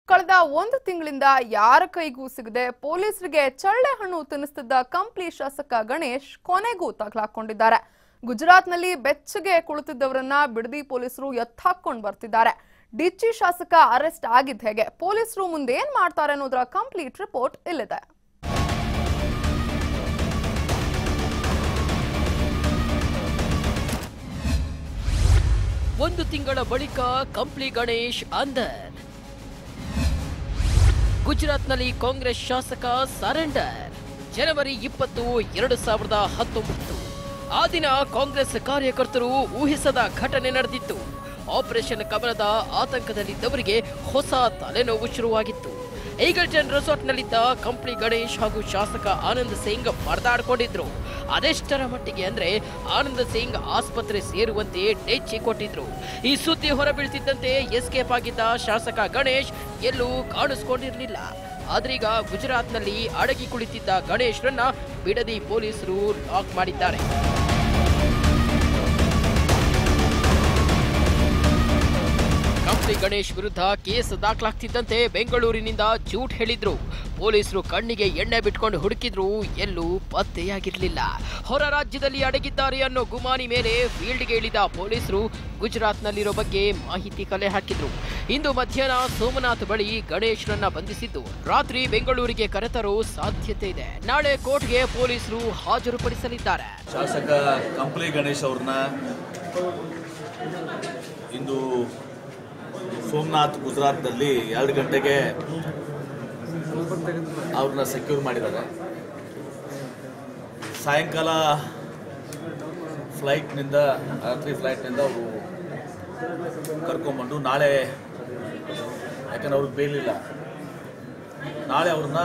ಕಳೆದ ಒಂದು ತಿಂಗಳಿಂದ ಯಾರ ಕೈಗೂ ಸಿಗದೆ ಪೊಲೀಸರಿಗೆ ಚಳ್ಳೆ ಹಣ್ಣು ತಿನ್ನಿಸ್ತಿದ್ದ ಕಂಪ್ಲಿ ಶಾಸಕ ಗಣೇಶ್ ಕೊನೆಗೂ ತಗಲಾಕೊಂಡಿದ್ದಾರೆ ಗುಜರಾತ್ನಲ್ಲಿ ಬೆಚ್ಚಗೆ ಕುಳಿತಿದ್ದವರನ್ನ ಬಿಡದಿ ಪೊಲೀಸರು ಎತ್ತಾಕೊಂಡು ಬರ್ತಿದ್ದಾರೆ ಡಿಚ್ಚಿ ಶಾಸಕ ಅರೆಸ್ಟ್ ಆಗಿದ್ದ ಹೇಗೆ ಪೊಲೀಸರು ಮುಂದೆ ಏನ್ ಮಾಡ್ತಾರೆ ಅನ್ನೋದರ ಕಂಪ್ಲೀಟ್ ರಿಪೋರ್ಟ್ ಇಲ್ಲಿದೆ ಒಂದು ತಿಂಗಳ ಬಳಿಕ ಕಂಪ್ಲಿ ಗಣೇಶ್ ಅಂದರ್ ಗುಜರಾತ್ನಲ್ಲಿ ಕಾಂಗ್ರೆಸ್ ಶಾಸಕ ಸರೆಂಡರ್ ಜನವರಿ ಇಪ್ಪತ್ತು ಎರಡು ಸಾವಿರದ ಹತ್ತೊಂಬತ್ತು ಆ ದಿನ ಕಾಂಗ್ರೆಸ್ ಕಾರ್ಯಕರ್ತರು ಊಹಿಸದ ಘಟನೆ ನಡೆದಿತ್ತು ಆಪರೇಷನ್ ಕಮಲದ ಆತಂಕದಲ್ಲಿದ್ದವರಿಗೆ ಹೊಸ ತಲೆನೋವು ಶುರುವಾಗಿತ್ತು ಈಗಲ್ಟನ್ ರೆಸಾರ್ಟ್ನಲ್ಲಿದ್ದ ಕಂಪ್ಲಿ ಗಣೇಶ್ ಹಾಗೂ ಶಾಸಕ ಆನಂದ್ ಸಿಂಗ್ ಪರದಾಡ್ಕೊಂಡಿದ್ರು ಅದೆಷ್ಟರ ಮಟ್ಟಿಗೆ ಅಂದ್ರೆ ಆನಂದ್ ಸಿಂಗ್ ಆಸ್ಪತ್ರೆ ಸೇರುವಂತೆ ಡೆಚ್ಚಿ ಕೊಟ್ಟಿದ್ರು ಈ ಸುದ್ದಿ ಹೊರಬೀಳ್ತಿದ್ದಂತೆ ಎಸ್ಕೇಪ್ ಆಗಿದ್ದ ಶಾಸಕ ಗಣೇಶ್ ಎಲ್ಲೂ ಕಾಣಿಸ್ಕೊಂಡಿರ್ಲಿಲ್ಲ ಆದ್ರೀಗ ಗುಜರಾತ್ನಲ್ಲಿ ಅಡಗಿ ಕುಳಿತಿದ್ದ ಗಣೇಶ್ರನ್ನ ಬಿಡದಿ ಪೊಲೀಸರು ಲಾಕ್ ಮಾಡಿದ್ದಾರೆ ಕಂಪ್ಲಿ ಗಣೇಶ್ ವಿರುದ್ಧ ಕೇಸ್ ದಾಖಲಾಗ್ತಿದ್ದಂತೆ ಬೆಂಗಳೂರಿನಿಂದ ಜೂಟ್ ಹೇಳಿದ್ರು ಪೊಲೀಸರು ಕಣ್ಣಿಗೆ ಎಣ್ಣೆ ಬಿಟ್ಕೊಂಡು ಹುಡುಕಿದ್ರು ಎಲ್ಲೂ ಪತ್ತೆಯಾಗಿರ್ಲಿಲ್ಲ ಹೊರ ರಾಜ್ಯದಲ್ಲಿ ಅಡಗಿದ್ದಾರೆ ಅನ್ನೋ ಗುಮಾನಿ ಮೇಲೆ ಫೀಲ್ಡ್ಗೆ ಇಳಿದ ಪೊಲೀಸರು ಗುಜರಾತ್ನಲ್ಲಿರೋ ಬಗ್ಗೆ ಮಾಹಿತಿ ಕಲೆ ಹಾಕಿದ್ರು ಇಂದು ಮಧ್ಯಾಹ್ನ ಸೋಮನಾಥ್ ಬಳಿ ಗಣೇಶ್ರನ್ನ ಬಂಧಿಸಿದ್ದು ರಾತ್ರಿ ಬೆಂಗಳೂರಿಗೆ ಕರೆತರೋ ಸಾಧ್ಯತೆ ಇದೆ ನಾಳೆ ಕೋರ್ಟ್ಗೆ ಪೊಲೀಸರು ಹಾಜರುಪಡಿಸಲಿದ್ದಾರೆ ಶಾಸಕ ಕಂಪ್ಲಿ ಗಣೇಶ್ ಅವ್ರನ್ನ ಇಂದು ಸೋಮನಾಥ್ ಗುಜರಾತ್ನಲ್ಲಿ ಎರಡು ಗಂಟೆಗೆ ಅವ್ರನ್ನ ಸೆಕ್ಯೂರ್ ಮಾಡಿದ್ದಾರೆ ಸಾಯಂಕಾಲ ಫ್ಲೈಟ್ನಿಂದ ರಾತ್ರಿ ಫ್ಲೈಟ್ನಿಂದ ಅವರು ಕರ್ಕೊಂಬಂದು ನಾಳೆ ಯಾಕಂದ್ರೆ ಅವ್ರಿಗೆ ಬೇಲಿಲ್ಲ ನಾಳೆ ಅವ್ರನ್ನ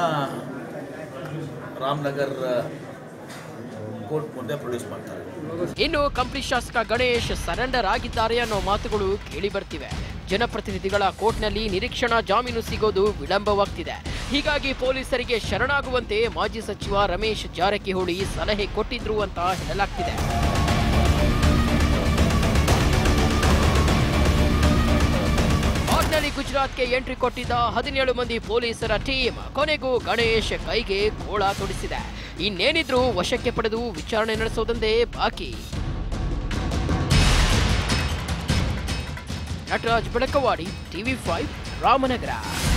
ರಾಮನಗರ್ ಕೋರ್ಟ್ ಮುಂದೆ ಪ್ರೊಡ್ಯೂಸ್ ಮಾಡ್ತಾರೆ ಇನ್ನು ಕಂಪ್ಲಿ ಶಾಸಕ ಗಣೇಶ್ ಸರೆಂಡರ್ ಆಗಿದ್ದಾರೆ ಅನ್ನೋ ಮಾತುಗಳು ಕೇಳಿ ಬರ್ತಿವೆ ಜನಪ್ರತಿನಿಧಿಗಳ ಕೋರ್ಟ್ನಲ್ಲಿ ನಿರೀಕ್ಷಣಾ ಜಾಮೀನು ಸಿಗೋದು ವಿಳಂಬವಾಗ್ತಿದೆ ಹೀಗಾಗಿ ಪೊಲೀಸರಿಗೆ ಶರಣಾಗುವಂತೆ ಮಾಜಿ ಸಚಿವ ರಮೇಶ್ ಜಾರಕಿಹೊಳಿ ಸಲಹೆ ಕೊಟ್ಟಿದ್ರು ಅಂತ ಹೇಳಲಾಗ್ತಿದೆ ಆರ್ಡಿನರಿ ಗುಜರಾತ್ಗೆ ಎಂಟ್ರಿ ಕೊಟ್ಟಿದ್ದ ಹದಿನೇಳು ಮಂದಿ ಪೊಲೀಸರ ಟೀಮ್ ಕೊನೆಗೂ ಗಣೇಶ್ ಕೈಗೆ ಗೋಳ ತೊಡಿಸಿದೆ ಇನ್ನೇನಿದ್ರೂ ವಶಕ್ಕೆ ಪಡೆದು ವಿಚಾರಣೆ ನಡೆಸೋದೊಂದೇ ಬಾಕಿ ನಟರಾಜ್ ಬೆಳಕವಾಡಿ ಟಿವಿ ಫೈವ್ ರಾಮನಗರ